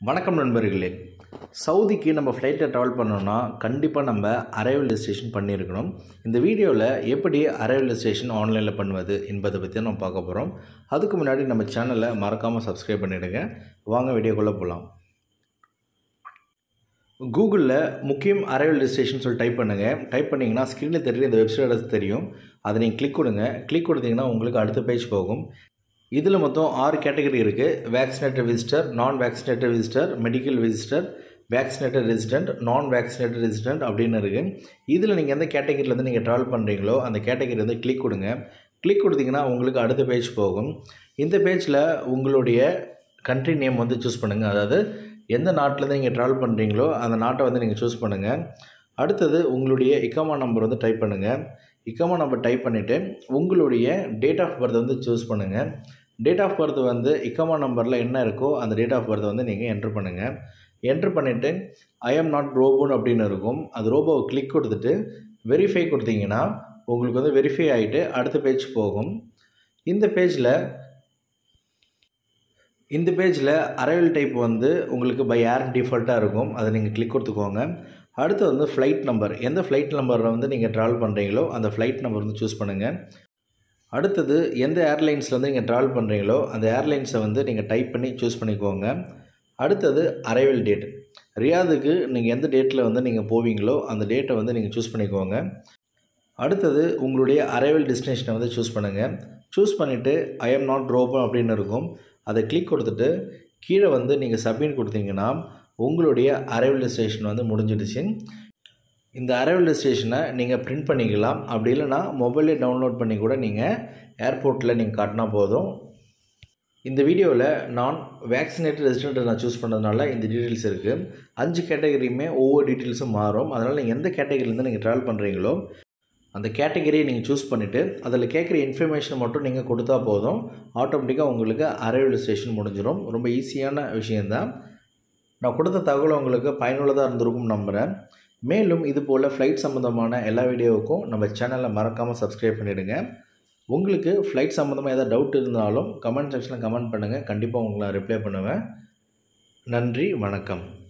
வணக்கம் நண்பர்களே சவுதிக்கு நம்ம ஃப்ளைட்டில் ட்ராவல் பண்ணோம்னா கண்டிப்பாக நம்ம அரைவல் ரெஜிஸ்ட்ரேஷன் பண்ணியிருக்கணும் இந்த வீடியோவில் எப்படி அரைவல் ரெஜிஸ்ட்ரேஷன் ஆன்லைனில் பண்ணுவது என்பதை பற்றி தான் நம்ம பார்க்க போகிறோம் அதுக்கு முன்னாடி நம்ம சேனலை மறக்காமல் சப்ஸ்கிரைப் பண்ணிவிடுங்க வாங்க வீடியோக்குள்ளே போகலாம் கூகுளில் முக்கியம் அரைவல் ரெஜிஸ்ட்ரேஷன் சொல்லி டைப் பண்ணுங்கள் டைப் பண்ணிங்கன்னா ஸ்க்ரீனில் தெரியும் இந்த வெப்சைட் அட்ரஸ் தெரியும் அதை நீங்கள் கிளிக் கொடுங்க கிளிக் கொடுத்தீங்கன்னா உங்களுக்கு அடுத்த பேஜ் போகும் இதில் மொத்தம் ஆறு கேட்டகரி இருக்குது vaccinated visitor non vaccinated visitor medical visitor vaccinated resident non vaccinated resident அப்படின்னு இருக்குது இதில் நீங்கள் எந்த கேட்டகரியிலேருந்து நீங்கள் ட்ராவல் பண்ணுறீங்களோ அந்த கேட்டகரி வந்து கிளிக் கொடுங்க கிளிக் கொடுத்தீங்கன்னா உங்களுக்கு அடுத்த பேஜ் போகும் இந்த பேஜில் உங்களுடைய கண்ட்ரி நேம் வந்து சூஸ் பண்ணுங்கள் அதாவது எந்த நாட்டிலேருந்து நீங்கள் ட்ராவல் பண்ணுறீங்களோ அந்த நாட்டை வந்து நீங்கள் சூஸ் பண்ணுங்கள் அடுத்தது உங்களுடைய இக்கமா நம்பர் வந்து டைப் பண்ணுங்கள் இக்கமா நம்பர் டைப் பண்ணிவிட்டு உங்களுடைய டேட் ஆஃப் பர்த் வந்து சூஸ் பண்ணுங்கள் டேட் ஆஃப் பர்த் வந்து இக்கமா நம்பரில் என்ன இருக்கோ அந்த டேட் ஆஃப் பர்த் வந்து நீங்கள் என்ட்ரு பண்ணுங்கள் என்ட்ரு பண்ணிவிட்டு ஐ எம் நாட் ரோபோன் அப்படின்னு இருக்கும் அது ரோபோவை கிளிக் கொடுத்துட்டு வெரிஃபை கொடுத்தீங்கன்னா உங்களுக்கு வந்து வெரிஃபை ஆகிட்டு அடுத்த பேஜ் போகும் இந்த பேஜில் இந்த பேஜில் அரைவல் டைப் வந்து உங்களுக்கு பை ஏர் டிஃபால்ட்டாக இருக்கும் அதை நீங்கள் கிளிக் கொடுத்துக்கோங்க அடுத்து வந்து ஃப்ளைட் நம்பர் எந்த ஃப்ளைட் நம்பரில் வந்து நீங்கள் ட்ராவல் பண்ணுறீங்களோ அந்த ஃப்ளைட் நம்பர் வந்து சூஸ் பண்ணுங்கள் அடுத்தது எந்த ஏர்லைன்ஸில் வந்து நீங்கள் ட்ராவல் பண்ணுறீங்களோ அந்த ஏர்லைன்ஸை வந்து நீங்கள் டைப் பண்ணி சூஸ் பண்ணிக்கோங்க அடுத்தது அரைவல் டேட் ரியாதுக்கு நீங்கள் எந்த டேட்டில் வந்து நீங்கள் போவீங்களோ அந்த டேட்டை வந்து நீங்கள் சூஸ் பண்ணிக்கோங்க அடுத்தது உங்களுடைய அரைவல் டெஸ்டினேஷனை வந்து சூஸ் பண்ணுங்கள் சூஸ் பண்ணிவிட்டு ஐ எம் நாட் ரோபோ அப்படின்னு இருக்கும் அதை கிளிக் கொடுத்துட்டு கீழே வந்து நீங்கள் சப்மிட் கொடுத்தீங்கன்னா உங்களுடைய அரைவல் ஸ்டேஷன் வந்து முடிஞ்சிடுச்சு இந்த அரைவல் ஸ்டேஷனை நீங்கள் பிரிண்ட் பண்ணிக்கலாம் அப்படி இல்லைனா மொபைலே டவுன்லோட் பண்ணி கூட நீங்கள் ஏர்போர்ட்டில் நீங்கள் காட்டினா போதும் இந்த வீடியோவில் நான் வேக்சினேட்டட் ரெசிடென்ட்டை நான் சூஸ் பண்ணதுனால இந்த டீட்டெயில்ஸ் இருக்குது அஞ்சு கேட்டகரியுமே ஒவ்வொரு டீட்டெயில்ஸும் மாறும் அதனால் நீங்கள் எந்த கேட்டகரியிலேருந்து நீங்கள் ட்ராவல் பண்ணுறீங்களோ அந்த கேட்டகரியை நீங்கள் சூஸ் பண்ணிவிட்டு அதில் கேட்குற இன்ஃபர்மேஷன் மட்டும் நீங்கள் கொடுத்தா போதும் ஆட்டோமேட்டிக்காக உங்களுக்கு அரைவல் ஸ்டேஷன் முடிஞ்சிடும் ரொம்ப ஈஸியான விஷயந்தான் நான் கொடுத்த தகவல் உங்களுக்கு பயனுள்ளதாக இருந்திருக்கும் நம்புகிறேன் மேலும் இது போல் ஃப்ளைட் சம்மந்தமான எல்லா வீடியோவுக்கும் நம்ம சேனலை மறக்காமல் சப்ஸ்கிரைப் பண்ணிவிடுங்க உங்களுக்கு ஃப்ளைட் சம்மந்தமாக ஏதாவது டவுட் இருந்தாலும் கமெண்ட் செக்ஷனில் கமெண்ட் பண்ணுங்கள் கண்டிப்பாக உங்களை ரிப்ளை பண்ணுவேன் நன்றி வணக்கம்